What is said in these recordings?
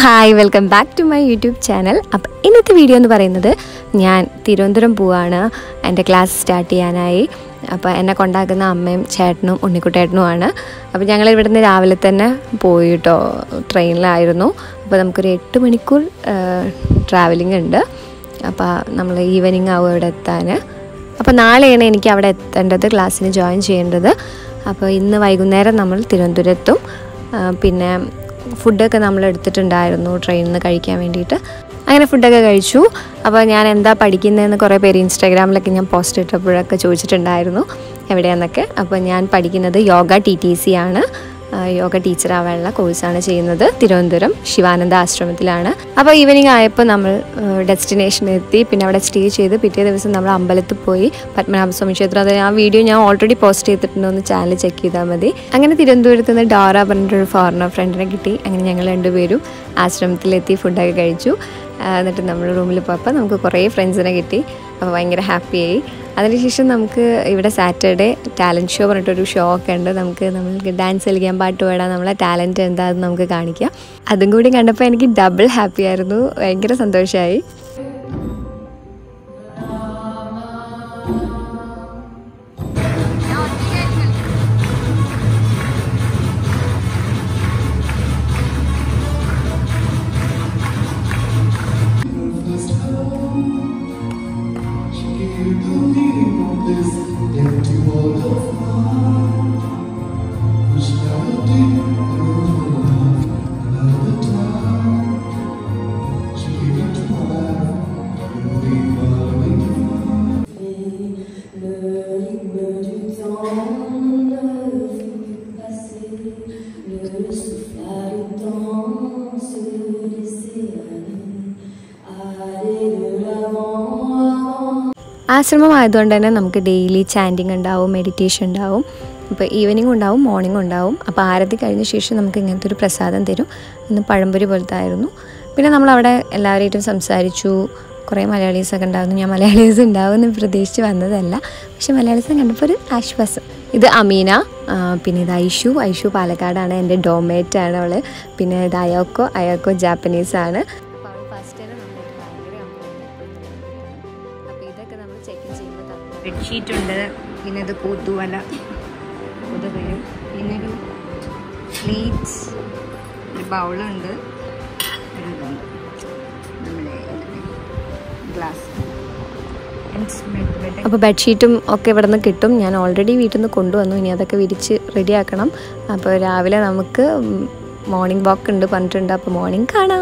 Hi welcome back to my YouTube channel അപ്പം ഇന്നത്തെ video എന്ന് പറയുന്നത് ഞാൻ തിരുവനന്തപുരം പോവാണ് എൻ്റെ ക്ലാസ് സ്റ്റാർട്ട് ചെയ്യാനായി അപ്പോൾ എന്നെ കൊണ്ടാക്കുന്ന അമ്മയും ചേട്ടനും ഉണ്ണിക്കുട്ടേട്ടനുമാണ് അപ്പോൾ ഞങ്ങൾ ഇവിടുന്ന് രാവിലെ തന്നെ പോയി കേട്ടോ ട്രെയിനിലായിരുന്നു അപ്പോൾ നമുക്കൊരു എട്ട് മണിക്കൂർ ട്രാവലിംഗ് ഉണ്ട് അപ്പോൾ നമ്മൾ ഈവനിങ് ആവും ഇവിടെ എത്താൻ അപ്പോൾ നാളെയാണ് എനിക്ക് അവിടെ എത്തേണ്ടത് ക്ലാസ്സിന് ജോയിൻ ചെയ്യേണ്ടത് അപ്പോൾ ഇന്ന് വൈകുന്നേരം നമ്മൾ തിരുവനന്തപുരത്തും ആ, പിന്നെ ഫുഡൊക്കെ നമ്മൾ എടുത്തിട്ടുണ്ടായിരുന്നു ട്രെയിനിൽ നിന്ന് കഴിക്കാൻ വേണ്ടിയിട്ട് അങ്ങനെ ഫുഡൊക്കെ കഴിച്ചു അപ്പോൾ ഞാൻ എന്താ പഠിക്കുന്നതെന്ന് കുറേ പേര് ഇൻസ്റ്റാഗ്രാമിലൊക്കെ ഞാൻ പോസ്റ്റ് ഇട്ടപ്പോഴൊക്കെ ചോദിച്ചിട്ടുണ്ടായിരുന്നു എവിടെയാണെന്നൊക്കെ അപ്പോൾ ഞാൻ പഠിക്കുന്നത് യോഗ ടി ടി സി ആണ് ആ, യോഗ ടീച്ചറാവാനുള്ള കോഴ്സാണ് ചെയ്യുന്നത് തിരുവനന്തപുരം ശിവാനന്ദ ആശ്രമത്തിലാണ് അപ്പോൾ ഈവനിങ് ആയപ്പോൾ നമ്മൾ ഡെസ്റ്റിനേഷനിൽ എത്തി പിന്നെ അവിടെ സ്റ്റേ ചെയ്ത് പിറ്റേ ദിവസം നമ്മൾ അമ്പലത്തിൽ പോയി പത്മനാഭസ്വാമി ക്ഷേത്രം അത് ആ വീഡിയോ ഞാൻ ഓൾറെഡി പോസ്റ്റ് ചെയ്തിട്ടുണ്ട് ഒന്ന് ചാനൽ ചെക്ക് ചെയ്താൽ മതി അങ്ങനെ തിരുവനന്തപുരത്ത് നിന്ന് ഡോറ പറഞ്ഞിട്ടൊരു ഫോറിനർ ഫ്രണ്ടിനെ കിട്ടി അങ്ങനെ ഞങ്ങൾ രണ്ടുപേരും ആശ്രമത്തിലെത്തി ഫുഡൊക്കെ കഴിച്ചു ആ, എന്നിട്ട് നമ്മൾ റൂമിൽ പോയപ്പോൾ നമുക്ക് കുറേ ഫ്രണ്ട്സിനെ കിട്ടി അപ്പോൾ ഭയങ്കര ഹാപ്പിയായി അതിനുശേഷം നമുക്ക് ഇവിടെ സാറ്റർഡേ ടാലൻറ്റ് ഷോ പറഞ്ഞിട്ടൊരു ഷോ ഒക്കെ ഉണ്ട് നമുക്ക് നമ്മൾക്ക് ഡാൻസ് കളിക്കാൻ പാട്ട് പാടാൻ നമ്മളെ ടാലൻറ്റ് എന്താണെന്ന് നമുക്ക് കാണിക്കാം അതും കൂടി കണ്ടപ്പോൾ എനിക്ക് ഡബിൾ ഹാപ്പി ആയിരുന്നു ഭയങ്കര സന്തോഷമായി Le rythme du temps ne fait que passer, le souffle à le temps se laisser aller, aller de l'avant. ആശ്രമം ആയതുകൊണ്ട് തന്നെ നമുക്ക് ഡെയിലി ചാൻറ്റിങ് ഉണ്ടാവും മെഡിറ്റേഷൻ ഉണ്ടാവും ഇപ്പോൾ ഈവനിങ് ഉണ്ടാവും മോർണിംഗ് ഉണ്ടാവും അപ്പോൾ ആരതി കഴിഞ്ഞ ശേഷം നമുക്ക് ഇങ്ങനത്തെ ഒരു പ്രസാദം തരും ഇന്ന് പഴംപൊരി പോലത്തെ ആയിരുന്നു പിന്നെ നമ്മളവിടെ എല്ലാവരുമായിട്ടും സംസാരിച്ചു കുറേ മലയാളീസൊക്കെ ഉണ്ടായിരുന്നു ഞാൻ മലയാളീസ് ഉണ്ടാവുമെന്ന് പ്രതീക്ഷിച്ച് വന്നതല്ല പക്ഷെ മലയാളീസ് കണ്ടപ്പോൾ ഒരു ആശ്വാസം ഇത് അമീന ആ, പിന്നെ ഇത് ഐഷു ഐഷു പാലക്കാടാണ് എൻ്റെ ഡോമേറ്റ് ആണ് അവൾ പിന്നെ ഇത് അയോക്കോ അയോക്കോ ജാപ്പനീസ് ആണ് അപ്പോൾ അവൾ ഫസ്റ്റ് തന്നെ നമ്മളായിട്ട് ഭയങ്കര അപ്പോൾ ഇതൊക്കെ നമ്മൾ ചെക്ക് ഇൻ ചെയ്യുമ്പോൾ ബെഡ്ഷീറ്റ് ഉണ്ട് പിന്നെ ഇത് കൂത്തുവല കൊതുകയും പിന്നെ ഒരു പ്ലേറ്റ്സ് ഒരു ബൗളുണ്ട് ഒരു ഇതുണ്ട് നമ്മുടെ ഗ്ലാസ് അപ്പോൾ ബെഡ്ഷീറ്റും ഒക്കെ ഇവിടെ നിന്ന് കിട്ടും ഞാൻ ഓൾറെഡി വീട്ടിൽ നിന്ന് കൊണ്ടുവന്നു ഇനി അതൊക്കെ വിരിച്ച് റെഡിയാക്കണം അപ്പോൾ രാവിലെ നമുക്ക് മോർണിംഗ് വാക്ക് ഉണ്ട് പറഞ്ഞിട്ടുണ്ട് അപ്പോൾ മോർണിംഗ് കാണാം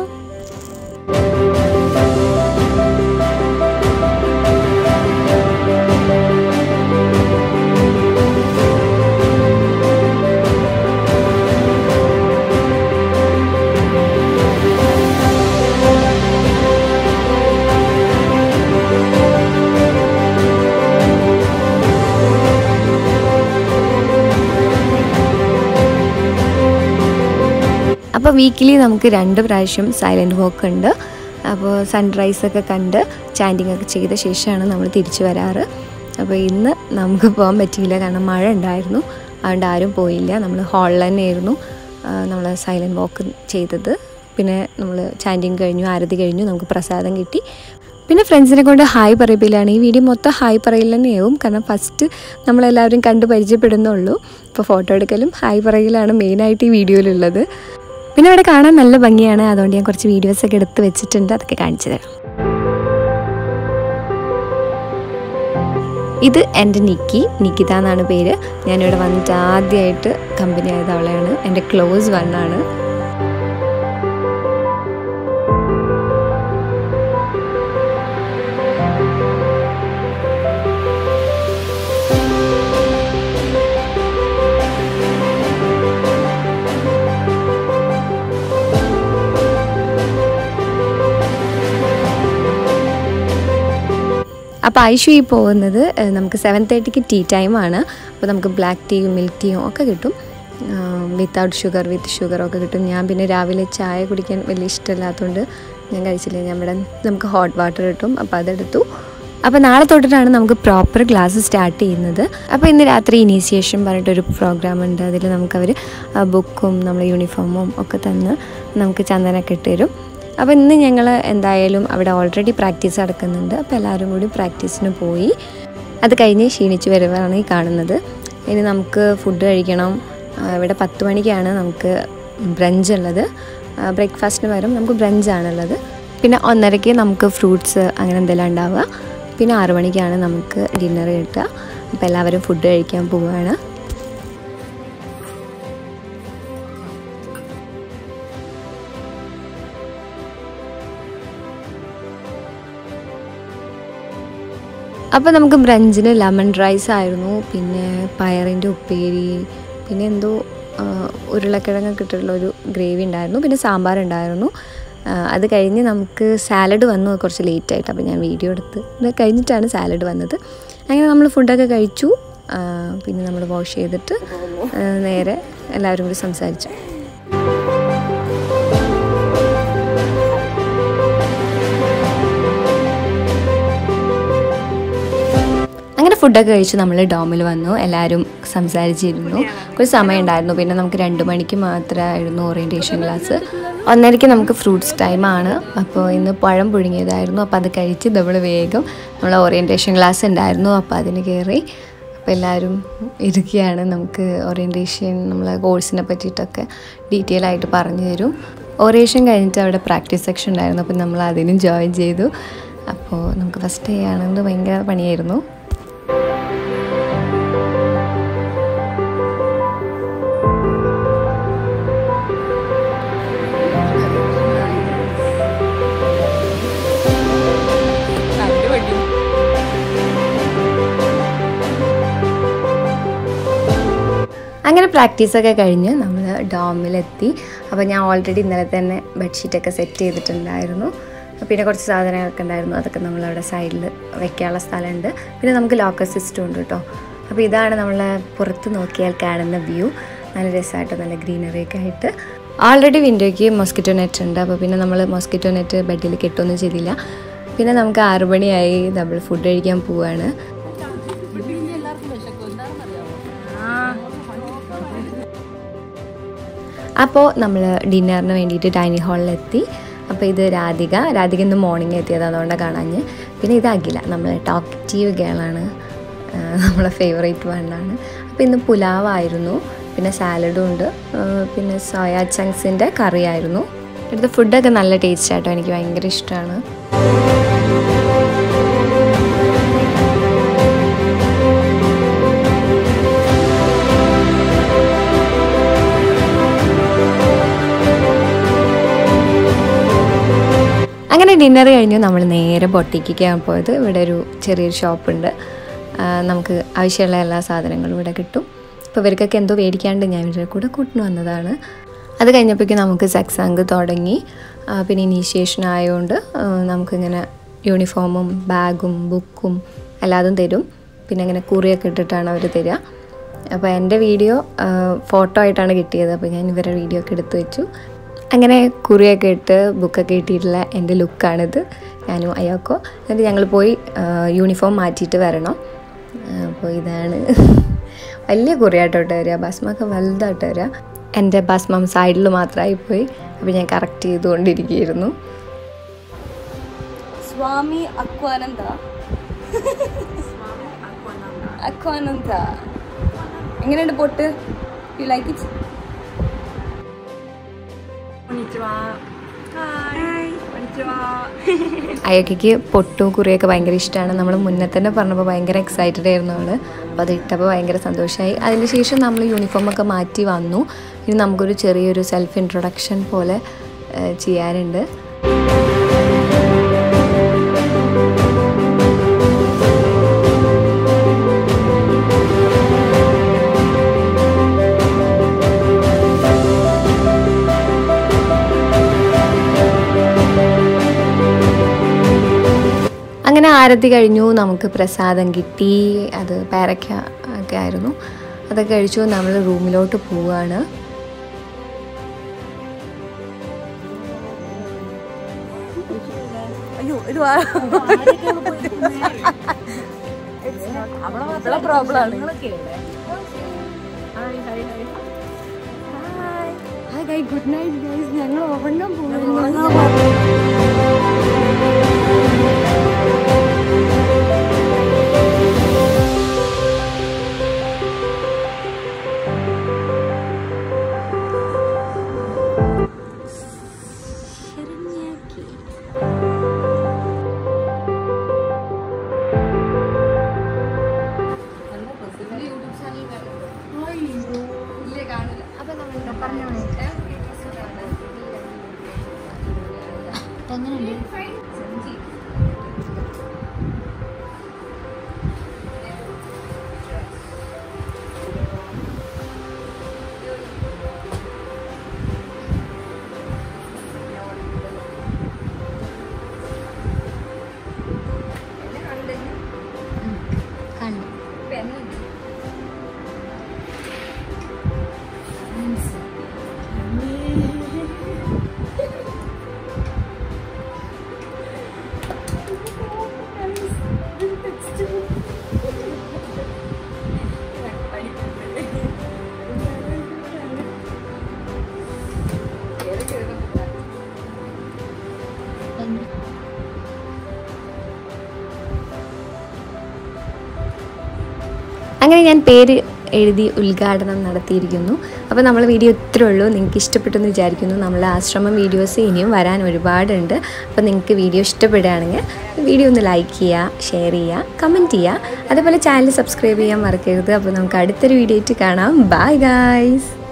അപ്പോൾ വീക്കിലി നമുക്ക് രണ്ട് പ്രാവശ്യം സൈലൻറ്റ് വാക്ക് ഉണ്ട് അപ്പോൾ സൺറൈസ് ഒക്കെ കണ്ട് ചാൻറ്റിങ് ഒക്കെ ചെയ്ത ശേഷമാണ് നമ്മൾ തിരിച്ചു വരാറ് അപ്പോൾ ഇന്ന് നമുക്ക് പോകാൻ പറ്റിയില്ല കാരണം മഴ ഉണ്ടായിരുന്നു അതുകൊണ്ട് ആരും പോയില്ല നമ്മൾ ഹാളിൽ തന്നെയായിരുന്നു നമ്മൾ സൈലൻറ്റ് വാക്ക് ചെയ്തത് പിന്നെ നമ്മൾ ചാൻറ്റിങ് കഴിഞ്ഞു ആരതി കഴിഞ്ഞു നമുക്ക് പ്രസാദം കിട്ടി പിന്നെ ഫ്രണ്ട്സിനെ കൊണ്ട് ഹായ് പറയിപ്പില്ലാണ് ഈ വീഡിയോ മൊത്തം ഹായ് പറയൽ തന്നെയാവും കാരണം ഫസ്റ്റ് നമ്മളെല്ലാവരും കണ്ട് പരിചയപ്പെടുന്നുള്ളൂ ഇപ്പോൾ ഫോട്ടോ എടുക്കലും ഹായ് പറയലാണ് മെയിനായിട്ട് ഈ വീഡിയോയിലുള്ളത് പിന്നെ ഇവിടെ കാണാൻ നല്ല ഭംഗിയാണ് അതുകൊണ്ട് ഞാൻ കുറച്ച് വീഡിയോസൊക്കെ എടുത്ത് വെച്ചിട്ടുണ്ട് അതൊക്കെ കാണിച്ചു തരാം ഇത് എൻ്റെ നിക്കി നിക്കിത എന്നാണ് പേര് ഞാനിവിടെ വന്നിട്ട് ആദ്യമായിട്ട് കമ്പനി ആയത് അവളെയാണ് എൻ്റെ ക്ലോസ് വണ്ണാണ് അപ്പോൾ ഐഷു ഈ പോകുന്നത് ഏഹ്, നമുക്ക് സെവൻ തേർട്ടിക്ക് ടീ ടൈമാണ് അപ്പോൾ നമുക്ക് ബ്ലാക്ക് ടീയും മിൽക്ക് ടീയും ഒക്കെ കിട്ടും വിത്തൗട്ട് ഷുഗർ വിത്ത് ഷുഗർ ഒക്കെ കിട്ടും ഞാൻ പിന്നെ രാവിലെ ചായ കുടിക്കാൻ വലിയ ഇഷ്ടമില്ലാത്തതുകൊണ്ട് ഞാൻ കഴിച്ചില്ല ഞാൻ ഇവിടെ നമുക്ക് ഹോട്ട് വാട്ടർ കിട്ടും അപ്പോൾ അതെടുത്തു അപ്പോൾ നാളെ തൊട്ടിട്ടാണ് നമുക്ക് പ്രോപ്പർ ക്ലാസ് സ്റ്റാർട്ട് ചെയ്യുന്നത് അപ്പോൾ ഇന്ന് രാത്രി ഇനീസിയേഷൻ പറഞ്ഞിട്ടൊരു പ്രോഗ്രാം ഉണ്ട് അതിൽ നമുക്കവർ ബുക്കും നമ്മുടെ യൂണിഫോമും ഒക്കെ തന്ന് നമുക്ക് ചന്ദനമൊക്കെ ഇട്ട് തരും അപ്പോൾ ഇന്ന് ഞങ്ങൾ എന്തായാലും അവിടെ ഓൾറെഡി പ്രാക്ടീസ് നടക്കുന്നുണ്ട് അപ്പോൾ എല്ലാവരും കൂടി പ്രാക്ടീസിന് പോയി അത് കഴിഞ്ഞ് ക്ഷീണിച്ച് വരുവാണ് ഈ കാണുന്നത് ഇനി നമുക്ക് ഫുഡ് കഴിക്കണം ആ, ഇവിടെ പത്ത് മണിക്കാണ് നമുക്ക് ബ്രഞ്ച് ഉള്ളത് ബ്രേക്ക്ഫാസ്റ്റിന് പകരം നമുക്ക് ബ്രഞ്ചാണുള്ളത് പിന്നെ ഒന്നരയ്ക്ക് നമുക്ക് ഫ്രൂട്ട്സ് അങ്ങനെ എന്തെല്ലാം ഉണ്ടാവുക പിന്നെ ആറു മണിക്കാണ് നമുക്ക് ഡിന്നർ കിട്ടുക അപ്പോൾ എല്ലാവരും ഫുഡ് കഴിക്കാൻ പോവുകയാണ് അപ്പോൾ നമുക്ക് ബ്രഞ്ചിന് ലെമൺ റൈസ് ആയിരുന്നു പിന്നെ പയറിൻ്റെ ഉപ്പേരി പിന്നെ എന്തോ ആ, ഉരുളക്കിഴങ്ങൊക്കെ ഇട്ടിട്ടുള്ള ഒരു ഗ്രേവി ഉണ്ടായിരുന്നു പിന്നെ സാമ്പാർ ഉണ്ടായിരുന്നു ആ, അത് കഴിഞ്ഞ് നമുക്ക് സാലഡ് വന്നു കുറച്ച് ലേറ്റ് ആയിട്ട് അപ്പോൾ ഞാൻ വീഡിയോ എടുത്ത് ഇത് കഴിഞ്ഞിട്ടാണ് സാലഡ് വന്നത് അങ്ങനെ നമ്മൾ ഫുഡൊക്കെ കഴിച്ചു ആ, പിന്നെ നമ്മൾ വാഷ് ചെയ്തിട്ട് ആ, നേരെ എല്ലാവരും കൂടി സംസാരിച്ചു അങ്ങനെ ഫുഡൊക്കെ കഴിച്ച് നമ്മൾ ഡോമിൽ വന്നു എല്ലാവരും സംസാരിച്ചിരുന്നു കുറച്ച് സമയം ഉണ്ടായിരുന്നു പിന്നെ നമുക്ക് രണ്ട് മണിക്ക് മാത്രമായിരുന്നു ഓറിയൻറ്റേഷൻ ക്ലാസ് ഒന്നരയ്ക്ക് നമുക്ക് ഫ്രൂട്ട്സ് ടൈമാണ് അപ്പോൾ ഇന്ന് പഴം പുഴുങ്ങിയതായിരുന്നു അപ്പോൾ അത് കഴിച്ച് നമ്മൾ വേഗം നമ്മൾ ഓറിയൻറ്റേഷൻ ക്ലാസ് ഉണ്ടായിരുന്നു അപ്പോൾ അതിന് കയറി അപ്പോൾ എല്ലാവരും ഇരിക്കുകയാണ് നമുക്ക് ഓറിയൻറ്റേഷൻ നമ്മളെ കോഴ്സിനെ പറ്റിയിട്ടൊക്കെ ഡീറ്റെയിൽ ആയിട്ട് പറഞ്ഞു തരും ഓറിയേഷൻ കഴിഞ്ഞിട്ട് അവിടെ പ്രാക്ടീസ് സെക്ഷൻ ഉണ്ടായിരുന്നു അപ്പോൾ നമ്മൾ അതിനും ജോയിൻ ചെയ്തു അപ്പോൾ നമുക്ക് ഫസ്റ്റ് ഡേ ആണെന്ന് ഭയങ്കര പണിയായിരുന്നു അങ്ങനെ പ്രാക്ടീസൊക്കെ കഴിഞ്ഞ് നമ്മൾ ഡോമിലെത്തി അപ്പോൾ ഞാൻ ഓൾറെഡി ഇന്നലെ തന്നെ ബെഡ്ഷീറ്റൊക്കെ സെറ്റ് ചെയ്തിട്ടുണ്ടായിരുന്നു പിന്നെ കുറച്ച് സാധനങ്ങളൊക്കെ ഉണ്ടായിരുന്നു അതൊക്കെ നമ്മളവിടെ സൈഡിൽ വെക്കാനുള്ള സ്ഥലമുണ്ട് പിന്നെ നമുക്ക് ലോക്കർ സിസ്റ്റം ഉണ്ട് കേട്ടോ അപ്പോൾ ഇതാണ് നമ്മളെ പുറത്ത് നോക്കിയാൽ കാണുന്ന വ്യൂ നല്ല രസമായിട്ട് നല്ല ഗ്രീനറി ഒക്കെ ആയിട്ട് ആൾറെഡി വിൻഡോയ്ക്ക് മൊസ്കിറ്റോ നെറ്റ് ഉണ്ട് അപ്പോൾ പിന്നെ നമ്മൾ മൊസ്കിറ്റോ നെറ്റ് ബെഡിൽ കെട്ടൊന്നും ചെയ്തില്ല പിന്നെ നമുക്ക് ആറ് മണിയായി നമ്മൾ ഫുഡ് കഴിക്കാൻ പോവുകയാണ് അപ്പോൾ നമ്മൾ ഡിന്നറിന് വേണ്ടിയിട്ട് ഡൈനിങ് ഹാളിലെത്തി അപ്പോൾ ഇത് രാധിക രാധിക ഇന്ന് മോർണിംഗ് എത്തിയത് അതുകൊണ്ടാണ് കാണാഞ്ഞ് പിന്നെ ഇത് അഖില നമ്മൾ ടോക്റ്റീവ് ഗേളാണ് നമ്മളെ ഫേവറേറ്റ് വണ്ണാണ് അപ്പോൾ ഇന്ന് പുലാവായിരുന്നു പിന്നെ സാലഡും ഉണ്ട് ആ, പിന്നെ സോയാ ചങ്ക്സിൻ്റെ കറിയായിരുന്നു ഇവിടുത്തെ ഫുഡൊക്കെ നല്ല ടേസ്റ്റ് ആട്ടോ എനിക്ക് ഭയങ്കര ഇഷ്ടമാണ് അങ്ങനെ ഡിന്നർ കഴിഞ്ഞു നമ്മൾ നേരെ പൊട്ടിക്കാൻ പോയത് ഇവിടെ ഒരു ചെറിയൊരു ഷോപ്പുണ്ട് ആ, നമുക്ക് ആവശ്യമുള്ള എല്ലാ സാധനങ്ങളും ഇവിടെ കിട്ടും അപ്പോൾ ഇവർക്കൊക്കെ എന്തോ മേടിക്കാണ്ട് ഞാൻ ഇവരുടെ കൂടെ കൂട്ടിന് വന്നതാണ് അത് കഴിഞ്ഞപ്പോഴേക്കും നമുക്ക് സക്സാങ്ക് തുടങ്ങി ആ, പിന്നെ ഇനീഷ്യേഷൻ ആയതുകൊണ്ട് ആ, നമുക്കിങ്ങനെ യൂണിഫോമും ബാഗും ബുക്കും എല്ലാതും തരും പിന്നെ അങ്ങനെ കുറിയൊക്കെ ഇട്ടിട്ടാണ് അവർ തരിക അപ്പോൾ എൻ്റെ വീഡിയോ ഫോട്ടോ ആയിട്ടാണ് കിട്ടിയത് അപ്പോൾ ഞാൻ ഇവരുടെ വീഡിയോ ഒക്കെ എടുത്തു വെച്ചു അങ്ങനെ കുറിയൊക്കെ ഇട്ട് ബുക്കൊക്കെ ഇട്ടിട്ടുള്ള എൻ്റെ ലുക്കാണിത് ഞാനും അയാക്കോ എന്നിട്ട് ഞങ്ങൾ പോയി യൂണിഫോം മാറ്റിയിട്ട് വരണം അപ്പോൾ ഇതാണ് വലിയ കുറിയായിട്ടോട്ട് വരിക ഭസ്മൊക്കെ വലുതായിട്ട് വരിക എൻ്റെ ഭസ്മം സൈഡിൽ മാത്രമായി പോയി അപ്പോൾ ഞാൻ കറക്റ്റ് ചെയ്തുകൊണ്ടിരിക്കുകയായിരുന്നു ಸ್ವಾಮಿ ಅಕ್ವಾನಂದ അക്വാനന്ദ എങ്ങനെയുണ്ട് പൊട്ട് യു ലൈക്ക് ഇറ്റ് അയൊക്കെ പൊട്ടും കുറിയൊക്കെ ഭയങ്കര ഇഷ്ടമാണ് നമ്മൾ മുന്നേ തന്നെ പറഞ്ഞപ്പോൾ ഭയങ്കര എക്സൈറ്റഡ് ആയിരുന്നു അവള് അപ്പോൾ അത് ഇട്ടപ്പോൾ ഭയങ്കര സന്തോഷമായി അതിന് ശേഷം നമ്മൾ യൂണിഫോമൊക്കെ മാറ്റി വന്നു ഇനി നമുക്കൊരു ചെറിയൊരു സെൽഫ് ഇൻട്രൊഡക്ഷൻ പോലെ ഏഹ്, ചെയ്യാനുണ്ട് അങ്ങനെ ആരതി കഴിഞ്ഞു നമുക്ക് പ്രസാദം കിട്ടി അത് പേരക്ക ഒക്കെ ആയിരുന്നു അതൊക്കെ കഴിച്ചു നമ്മൾ റൂമിലോട്ട് പോവുകയാണ് അയ്യോ ഇത് വാ ഇവിടെ പ്രോബ്ലം ആണ് ഹായ് ഗുഡ് നൈറ്റ് ഗൈസ് ഞങ്ങൾ ഉറങ്ങാൻ പോകുന്നു അങ്ങനെ ഞാൻ പേര് എഴുതി ഉദ്ഘാടനം നടത്തിയിരിക്കുന്നു അപ്പോൾ നമ്മൾ വീഡിയോ ഇത്രേ ഉള്ളൂ നിങ്ങൾക്ക് ഇഷ്ടപ്പെട്ടെന്ന് വിചാരിക്കുന്നു നമ്മളെ ആശ്രമം വീഡിയോസ് ഇനിയും വരാൻ ഒരുപാടുണ്ട് അപ്പോൾ നിങ്ങൾക്ക് വീഡിയോ ഇഷ്ടപ്പെടുകയാണെങ്കിൽ വീഡിയോ ഒന്ന് ലൈക്ക് ചെയ്യുക ഷെയർ ചെയ്യുക കമൻറ്റ് ചെയ്യുക അതുപോലെ ചാനൽ സബ്സ്ക്രൈബ് ചെയ്യാൻ മറക്കരുത് അപ്പോൾ നമുക്ക് അടുത്തൊരു വീഡിയോ ആയിട്ട് കാണാം ബൈ ഗായ്സ്